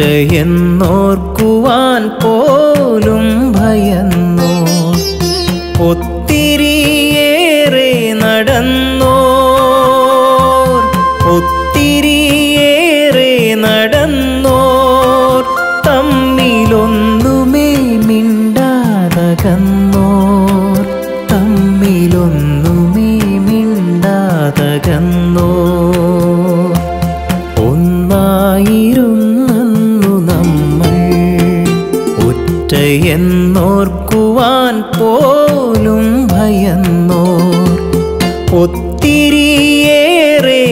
ഒറ്റയെന്നോർക്കുവാൻ പോലും ഭയന്നോ ഒത്തിരിയേറെ നടന്നോർ ഒത്തിരിയേറെ നടന്നോർ തമ്മിലൊന്നുമേ മിണ്ടാതകന്നോർ തമ്മിലൊന്നുമേ മിണ്ടാതകന്നോർ ഒന്നായിരുന്നന്നു നമ്മൾ ഒറ്റയെന്നോർക്കുവാൻ പോലും ഭയന്നോർ ഒത്തിരിയേറെ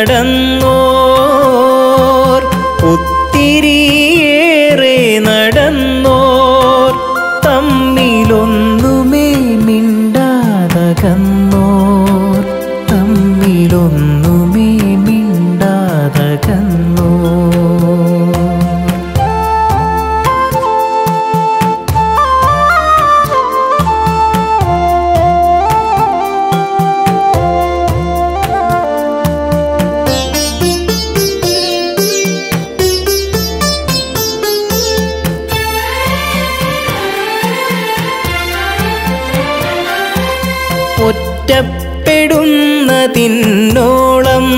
നടന്നോർ ഒത്തിരിയേറെ നടന്നോർ തമ്മിലൊന്നുമേ മിണ്ടാതകന്നോർ തമ്മിലൊന്നുമേ മിണ്ടാതകന്നോർ ഒറ്റപ്പെടുന്നതിന്നോളം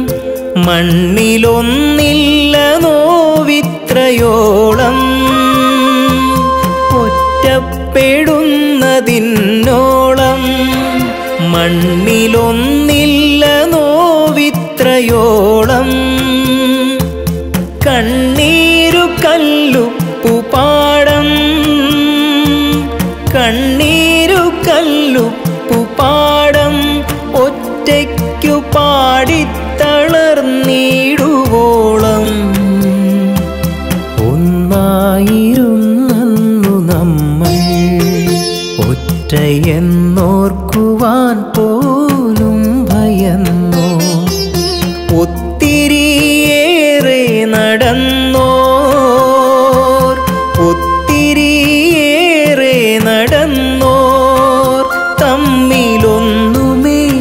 മണ്ണിലൊന്നില്ല നോവിത്രയോളം ഒറ്റപ്പെടുന്നതിന്നോളം മണ്ണിലൊന്നില്ല നോവിത്രയോളം കണ്ണീരു കല്ലുപ്പു പാടം കണ്ണീരു കല്ലുപ്പു പാടം ഒറ്റയ്ക്കു പാടിത്തളർന്നിടുവോളം ഒന്നായിരുന്നന്നു നമ്മൾ ഒറ്റയെന്നോർക്കുവാൻ പോലും ഭയന്നോ ഒത്തിരിയേറെ നടന്നോർ ഒത്തിരിയേറെ നടന്നോർ തമ്മിലൊന്നുമേ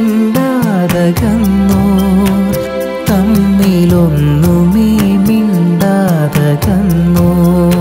മിണ്ടാതകന്നോർ തമ്മിലൊന്നുമേ മിണ്ടാതകന്നോർ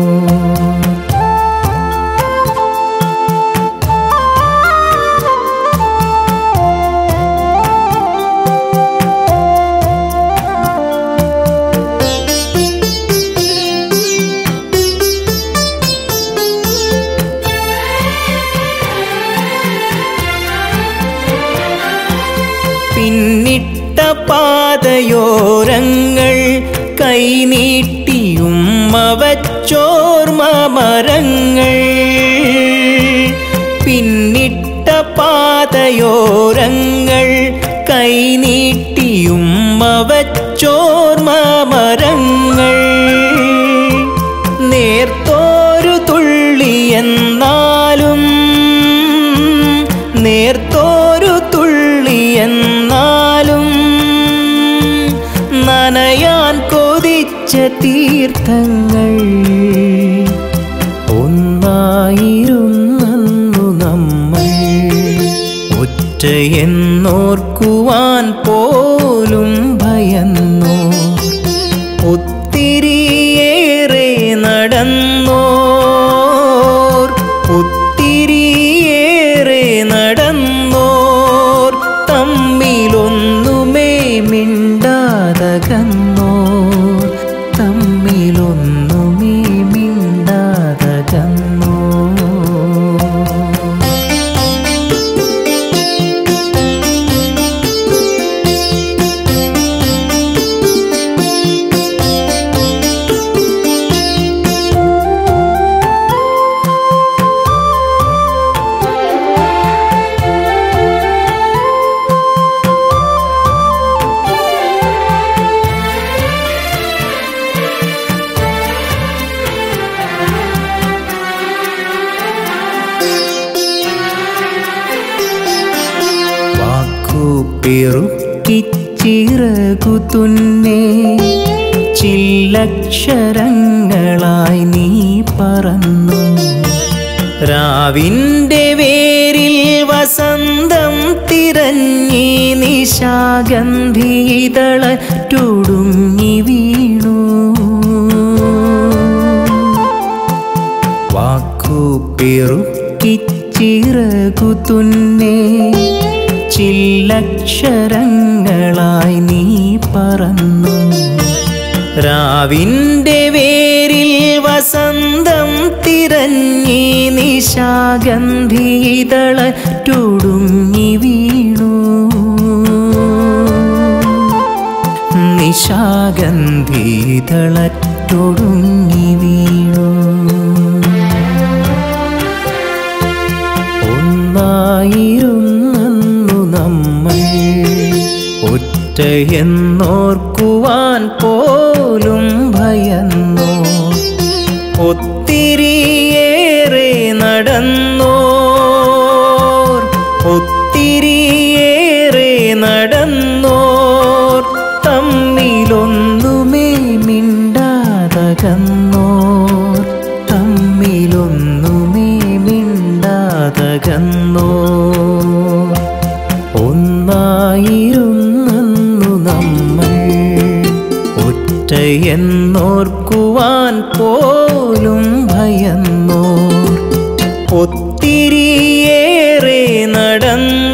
പിന്നിട്ട പാതയോരങ്ങൾ കൈനീട്ടിയും അവച്ചോർമ മരങ്ങൾ പിന്നിട്ട പാതയോരങ്ങൾ കൈനീട്ടിയും അവച്ചോർമ മരങ്ങൾ നേർത്തോരു തുള്ളി എന്നാലും നേർത്തോരു തുള്ളി എന്നാലും നനയാൻ കൊതിച്ച തീർത്ഥങ്ങൾ ഒന്നായിരുന്നന്നു നമ്മൾ ഒറ്റയെന്നോർക്കുവാൻ പോലും ഭയന്നോ ഒത്തിരിയേറെ നടന്നോർ ഒത്തിരിയേറെ നടന്നോർ തമ്മിലൊന്നുമേ മിണ്ടാതകന്നോർ തമ്മിലൊന്നുമേ മിണ്ടാതകന്നോർ വാക്കു പെറുക്കിച്ചിറകു തുന്നേ ചില്ലക്ഷരങ്ങളായി നീ പറന്നു രാവിൻ്റെ വേരിൽ വസന്തം തിരഞ്ഞി നിശാഗന്ധിതള ടുടുങ്ങി വീണു ചിറകു തുന്നേ ചില്ലക്ഷരങ്ങളായി നീ പറന്നു രാവിൻ്റെ വേരിൽ വസന്തം തിരഞ്ഞി നിശാഗന്ധിതളറ്റുടുങ്ങി വീണു നിശാഗന്ധിതളറ്റൊടുങ്ങി വീണു ഒന്നായിരുന്നു നമ്മൾ ഒറ്റയെന്നോർക്കുവാൻ പോലും ഭയന്നോ ഒത്തിരിയേറെ നടന്നോർ ഒത്തിരിയേറെ നടന്നോർ തമ്മിലൊന്നുമേ മിണ്ടാതകന്നോർ തമ്മിലൊന്നുമേ മിണ്ടാതകന്നോർ ഒന്നായിരുന്നു നമ്മൾ ഒറ്റയെന്നോർക്കുവാൻ പോലും ഭയന്നോർ ഒത്തിരിയേറെ നടന്നു